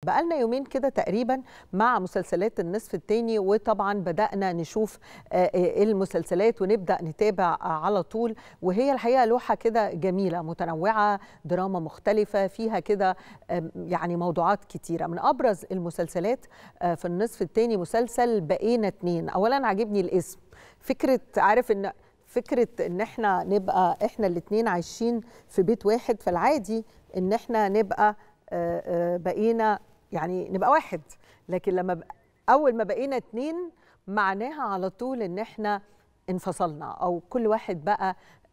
بقالنا يومين كده تقريبا مع مسلسلات النصف الثاني وطبعا بدانا نشوف المسلسلات ونبدا نتابع على طول وهي الحقيقه لوحه كده جميله متنوعه دراما مختلفه فيها كده يعني موضوعات كتيره من ابرز المسلسلات في النصف الثاني مسلسل بقينا اتنين اولا عجبني الاسم فكره عارف ان فكره ان احنا نبقى احنا الاثنين عايشين في بيت واحد فالعادي ان احنا نبقى بقينا يعني نبقى واحد لكن لما اول ما بقينا اتنين معناها على طول ان احنا انفصلنا او كل واحد بقى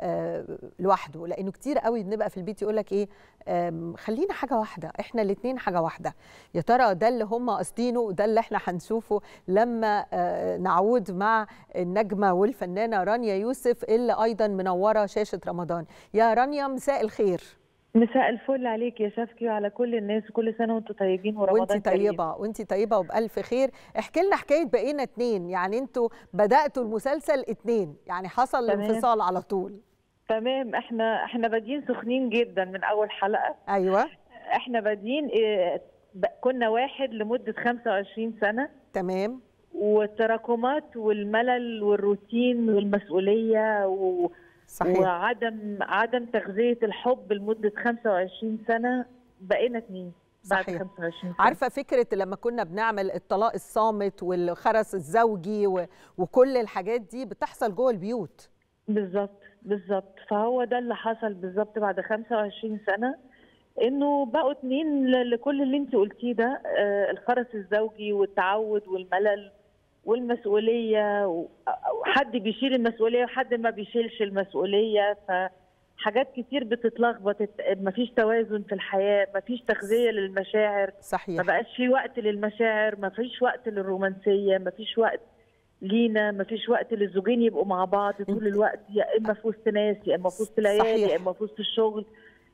لوحده لانه كتير قوي بنبقى في البيت يقول لك ايه خلينا حاجه واحده احنا الاثنين حاجه واحده يا ترى ده اللي هم قاصدينه ده اللي احنا هنشوفه لما نعود مع النجمه والفنانه رانيا يوسف اللي ايضا منوره شاشه رمضان يا رانيا مساء الخير مساء الفل عليك يا شفكي وعلى كل الناس وكل سنه وانتم طيبين ورمضان وانت طيبه وانت طيبه وبالف خير احكي لنا حكايه بقينا اتنين يعني انتوا بداتوا المسلسل اتنين يعني حصل تمام. انفصال على طول تمام احنا احنا بادئين سخنين جدا من اول حلقه ايوه احنا بادئين اه، ب- كنا واحد لمده 25 سنه تمام والتراكمات والملل والروتين والمسؤوليه و... صحيح وعدم عدم تغذيه الحب لمده 25 سنه بقينا اتنين بعد صحيح. 25 سنه عارفه فكره لما كنا بنعمل الطلاق الصامت والخرس الزوجي و... وكل الحاجات دي بتحصل جوه البيوت بالظبط بالظبط فهو ده اللي حصل بالظبط بعد 25 سنه انه بقوا اتنين ل- لكل اللي انت قلتيه ده آه، الخرس الزوجي والتعود والملل والمسؤوليه و- وحد بيشيل المسؤوليه وحد ما بيشيلش المسؤوليه فحاجات كتير بتتلخبط الت- مفيش توازن في الحياه مفيش تغذيه للمشاعر ما صحيح بقاش في وقت للمشاعر ما فيش وقت للرومانسيه ما فيش وقت لينا ما فيش وقت للزوجين يبقوا مع بعض طول الوقت يا اما في وسط ناس يا اما في وسط العيال صحيح. يا اما في وسط الشغل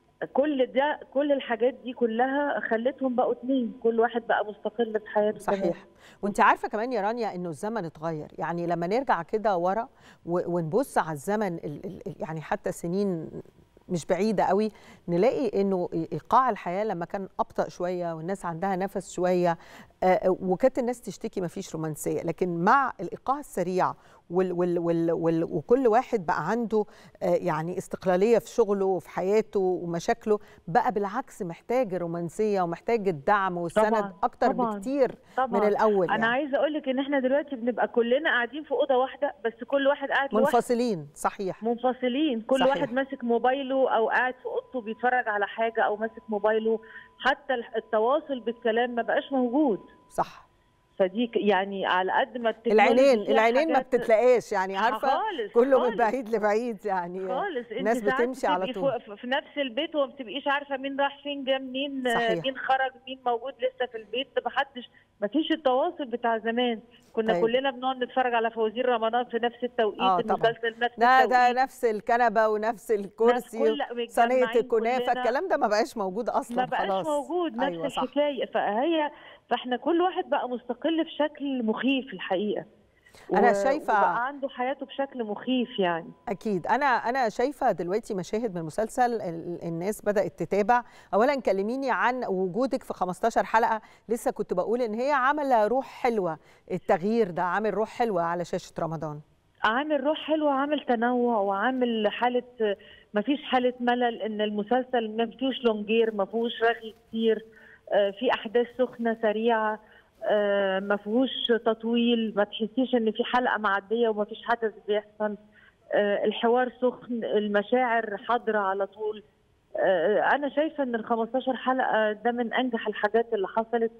كل ده كل الحاجات دي كلها خلتهم بقوا اتنين كل واحد بقى مستقل في حياته تمام. صحيح وانت عارفه كمان يا رانيا انه الزمن اتغير يعني لما نرجع كده ورا و- ونبص على الزمن ال- ال- ال- يعني حتى سنين مش بعيدة قوي نلاقي انه ايقاع الحياة لما كان ابطأ شوية والناس عندها نفس شوية آه، وكانت الناس تشتكي ما فيش رومانسية لكن مع الايقاع السريع وال وال وال وال وكل واحد بقى عنده آه، يعني استقلالية في شغله وفي حياته ومشاكله بقى بالعكس محتاج الرومانسية ومحتاج الدعم والسند طبعاً، اكتر طبعاً، بكتير طبعا من الاول انا يعني. عايزه اقول لك ان احنا دلوقتي بنبقى كلنا قاعدين في اوضه واحده بس كل واحد قاعد لوحده منفصلين صحيح منفصلين كل صحيح. واحد ماسك موبايله او قاعد في اوضته بيتفرج على حاجه او ماسك موبايله حتى التواصل بالكلام ما بقاش موجود صح فدي ك- يعني على قد ما التكنولوجي العينين فيها العينين ما حاجات- بتتلاقاش يعني عارفه خالص كله من خالص. بعيد لبعيد يعني خالص انت الناس ساعات بتمشي على بتبقي طول في- في نفس البيت وما بتبقيش عارفه مين راح فين جه منين آه، صحيح. مين خرج مين موجود لسه في البيت ما حدش ما فيش التواصل بتاع زمان كنا طيب. كلنا بنقعد نتفرج على فوازير رمضان في نفس التوقيت آه، طبعاً. المسلسل نفس ده التوقيت ده نفس الكنبه ونفس الكرسي كل- صينيه متجمعين الكنافه كلنا. الكلام ده ما بقاش موجود اصلا ما بقاش خلاص موجود نفس أيوة صح. الحكايه فهي فاحنا كل واحد بقى مستقل بشكل مخيف الحقيقه أنا و- شايفة- وبقى عنده حياته بشكل مخيف يعني اكيد انا انا شايفه دلوقتي مشاهد من المسلسل ال- الناس بدات تتابع اولا كلميني عن وجودك في 15 حلقه لسه كنت بقول ان هي عامله روح حلوه التغيير ده عامل روح حلوه على شاشه رمضان عامل روح حلوة عامل تنوع وعامل حالة ما فيش حالة ملل ان المسلسل ما فيهوش لونجير ما فيهوش رغي كتير آه، في احداث سخنة سريعة آه، ما فيهوش تطويل ما تحسيش ان في حلقة معدية وما فيش حدث بيحصل آه، الحوار سخن المشاعر حاضرة على طول آه، انا شايفة ان ال 15 حلقة ده من انجح الحاجات اللي حصلت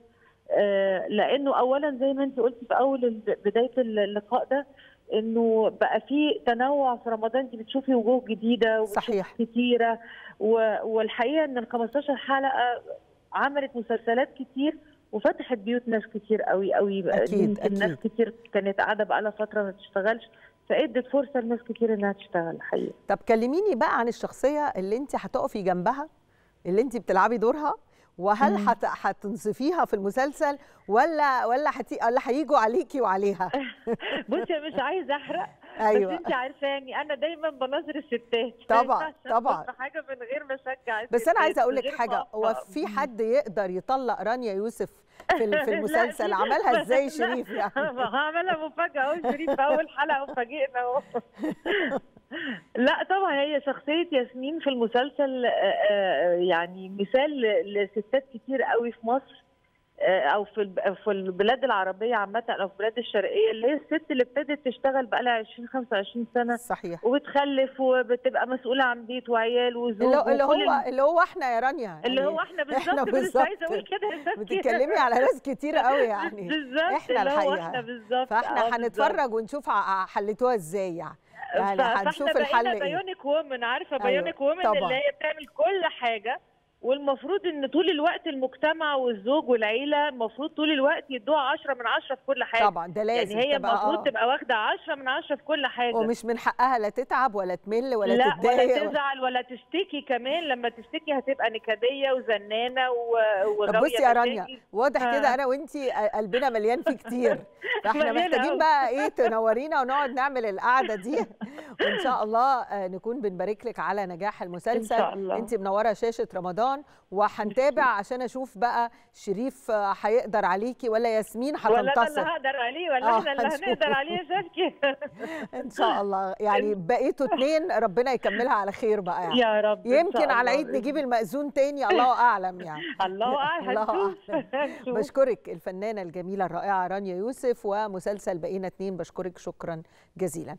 آه، لانه اولا زي ما انت قلتي في اول ال- بدايه اللقاء ده انه بقى في تنوع في رمضان انت بتشوفي وجوه جديده وبتشوفي صحيح. كتيره و- والحقيقه ان ال 15 حلقه عملت مسلسلات كتير وفتحت بيوت ناس كتير قوي قوي أكيد، يمكن ناس أكيد. كتير كانت قاعده بقى لها فتره ما بتشتغلش فادت فرصه لناس كتير انها تشتغل الحقيقه طب كلميني بقى عن الشخصيه اللي انت هتقفي جنبها اللي انت بتلعبي دورها وهل مم. هت- هتنصفيها في المسلسل ولا ولا هتي... ولا هيجوا عليكي وعليها بصي أنا مش عايزه احرق أيوة. بس انت عارفاني انا دايما بنظر الستات طبعا، عشان طبعا. تبقى حاجه من غير ما اشجع بس انا عايزه اقول من لك غير حاجه ما هو أقطع. في حد يقدر يطلق رانيا يوسف في ال- في لا، المسلسل دي- عملها ازاي لا. شريف يعني هعملها مفاجاه اهو شريف في اول حلقه وفاجئنا اهو لا طبعا هي شخصيه ياسمين في المسلسل آه، آه، يعني مثال ل- لستات كتير قوي في مصر آه، او في الب- في البلاد العربيه عامه او في البلاد الشرقيه اللي هي الست اللي ابتدت تشتغل بقى لها 20 25 سنه صحيح وبتخلف وبتبقى مسؤوله عن بيت وعيال وزوج اللي, اللي وكل هو اللي هو احنا يا رانيا اللي يعني هو احنا إحنا بالظبط بس عايزه بالظبط. اقول كده يا شاكي. بتتكلمي على ناس كتير قوي يعني بالظبط إحنا اللي هو الحقيقة. احنا بالظبط فاحنا آه، بالظبط. هنتفرج ونشوف ع- حلتوها ازاي يعني يعني ف- هنشوف فاحنا الحل بقينا ايه بايونيك وومن عارفه أيوة، بايونيك وومن طبعاً. اللي هي بتعمل كل حاجه والمفروض ان طول الوقت المجتمع والزوج والعيله المفروض طول الوقت يدوها 10 من 10 في كل حاجه طبعا ده لازم يعني هي تبقى المفروض آه. تبقى واخده 10 من 10 في كل حاجه ومش من حقها لا تتعب ولا تمل ولا لا تتضايق ولا تزعل ولا تشتكي كمان لما تشتكي هتبقى نكديه وزنانه و- وغاويه طب بصي يا رانيا مشاكل. واضح آه. كده انا وانتي قلبنا مليان فيه كتير فاحنا مليان محتاجين أوي. بقى ايه تنورينا ونقعد نعمل القعده دي وان شاء الله آه، نكون بنبارك لك على نجاح المسلسل إن شاء الله. انت منوره شاشه رمضان وهنتابع عشان اشوف بقى شريف آه، هيقدر عليكي ولا ياسمين ولا انا اللي هتنتصر هقدر عليه ولا آه، احنا اللي هنشوف. هنقدر عليه يا شركي ان شاء الله يعني بقيتوا اتنين ربنا يكملها على خير بقى يعني يا رب إن شاء يمكن على الله العيد نجيب المأذون تاني الله اعلم يعني الله اعلم الله هنشوف أعلم. هنشوف. بشكرك الفنانة الجميلة الرائعة رانيا يوسف ومسلسل بقينا اتنين بشكرك شكرا جزيلا